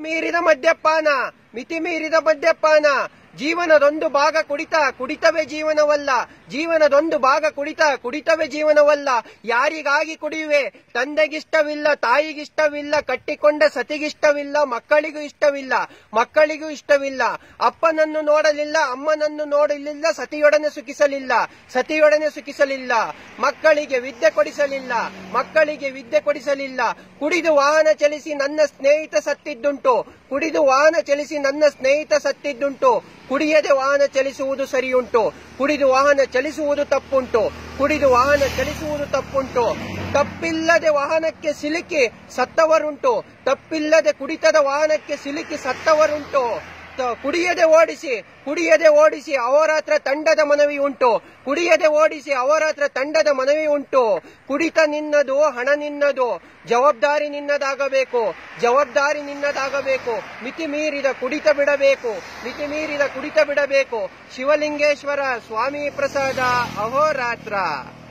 ಮೀರಿದ ಮದ್ಯಪಾನ ಮಿತಿ ಮೀರಿದ ಮದ್ಯಪಾನ ಜೀವನದೊಂದು ಭಾಗ ಕುಡಿತ ಕುಡಿತವೇ ಜೀವನವಲ್ಲ ಜೀವನದೊಂದು ಭಾಗ ಕುಡಿತ ಕುಡಿತವೇ ಜೀವನವಲ್ಲ ಯಾರಿಗಾಗಿ ಕುಡಿಯುವೆ ತಂದೆಗಿಷ್ಟವಿಲ್ಲ ತಾಯಿಗಿಷ್ಟವಿಲ್ಲ ಕಟ್ಟಿಕೊಂಡ ಸತಿಗಿಷ್ಟವಿಲ್ಲ ಮಕ್ಕಳಿಗೂ ಇಷ್ಟವಿಲ್ಲ ಮಕ್ಕಳಿಗೂ ಇಷ್ಟವಿಲ್ಲ ಅಪ್ಪನನ್ನು ನೋಡಲಿಲ್ಲ ಅಮ್ಮನನ್ನು ನೋಡಲಿಲ್ಲ ಸತಿಯೊಡನೆ ಸುಖಿಸಲಿಲ್ಲ ಸತಿಯೊಡನೆ ಸುಖಿಸಲಿಲ್ಲ ಮಕ್ಕಳಿಗೆ ವಿದ್ಯೆ ಕೊಡಿಸಲಿಲ್ಲ ಮಕ್ಕಳಿಗೆ ವಿದ್ಯೆ ಕೊಡಿಸಲಿಲ್ಲ ಕುಡಿದು ವಾಹನ ಚಲಿಸಿ ನನ್ನ ಸ್ನೇಹಿತ ಸತ್ತಿದ್ದುಂಟು ಕುಡಿದು ವಾಹನ ಚಲಿಸಿ ನನ್ನ ಸ್ನೇಹಿತ ಸತ್ತಿದ್ದುಂಟು ಕುಡಿಯದೆ ವಾಹನ ಚಲಿಸುವುದು ಸರಿಯುಂಟು ಕುಡಿದು ವಾಹನ ಚಲಿಸುವುದು ತಪ್ಪುಂಟು ಕುಡಿದು ವಾಹನ ಚಲಿಸುವುದು ತಪ್ಪುಂಟು ತಪ್ಪಿಲ್ಲದೆ ವಾಹನಕ್ಕೆ ಸಿಲುಕಿ ಸತ್ತವರುಂಟು ತಪ್ಪಿಲ್ಲದೆ ಕುಡಿತದ ವಾಹನಕ್ಕೆ ಸಿಲುಕಿ ಸತ್ತವರುಂಟು ತ- ಕುಡಿಯದೆ ಓಡಿಸಿ ಕುಡಿಯದೆ ಓಡಿಸಿ ಅಹೋರಾತ್ರ ತಂಡದ ಮನವಿ ಉಂಟು ಕುಡಿಯದೆ ಓಡಿಸಿ ಅಹೋರಾತ್ರ ತಂಡದ ಮನವಿ ಉಂಟು ಕುಡಿತ ನಿನ್ನದು ಹಣ ನಿನ್ನದು ಜವಾಬ್ದಾರಿ ನಿನ್ನದಾಗಬೇಕು ಜವಾಬ್ದಾರಿ ನಿನ್ನದಾಗಬೇಕು ಮಿತಿ ಮೀರಿದ ಕುಡಿತ ಬಿಡಬೇಕು ಮಿತಿ ಮೀರಿದ ಕುಡಿತ ಬಿಡಬೇಕು ಶಿವಲಿಂಗೇಶ್ವರ ಸ್ವಾಮಿ ಪ್ರಸಾದ ಅಹೋರಾತ್ರ